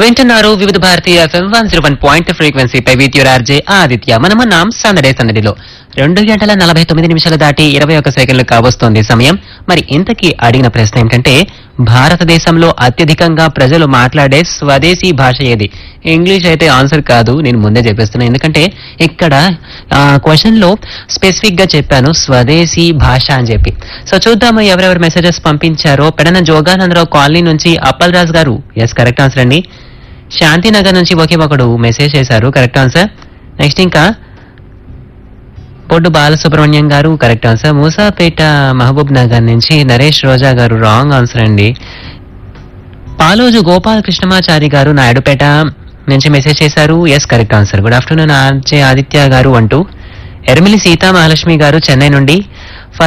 వింటున్నారు Vividha Bharatiya FM one zero one point ఫ్రీక్వెన్సీపై with your RJ Aditya మనమన్నాం సందడే సందడిలో రెండు గంటల నలభై తొమ్మిది నిమిషాలు దాటి ఇరవై ఒక సెకండ్లు కావస్తోంది సమయం మరి ఇంతకీ అడిగిన ప్రశ్న ఏమిటంటే భారతదేశంలో అత్యధికంగా ప్రజలు మాట్లాడే స్వదేశీ భాష ఏది ఇంగ్లీష్ అయితే ఆన్సర్ కాదు నేను ముందే చెప్పేస్తున్నాను ఎందుకంటే ఇక్కడ క్వశ్చన్ లో స్పెసిఫిక్ గా చెప్పాను స్వదేశీ భాష అని చెప్పి సో చూద్దాము ఎవరెవరు మెసేజెస్ పంపించారో పెడన జోగానందరావు కాలనీ నుంచి అప్పల్ రాజ్ గారు ఎస్ కరెక్ట్ ఆన్సర్ అండి శాంతినగర్ నుంచి ఒకే ఒకడు మెసేజ్ చేశారు కరెక్ట్ ఆన్సర్ నెక్స్ట్ ఇంకా పొడ్డు బాలసుబ్రహ్మణ్యం గారు correct answer Moosapet Mahbubnagar నుంచి నరేష్ రోజా గారు రాంగ్ ఆన్సర్ అండి పాలోజు గోపాల్ కృష్ణమాచారి గారు నాయుడుపేట నుంచి మెసేజ్ చేశారు yes correct answer good afternoon RJ Aditya గారు అంటూ ఎర్మిలి సీతా మహాలక్ష్మి గారు చెన్నై నుండి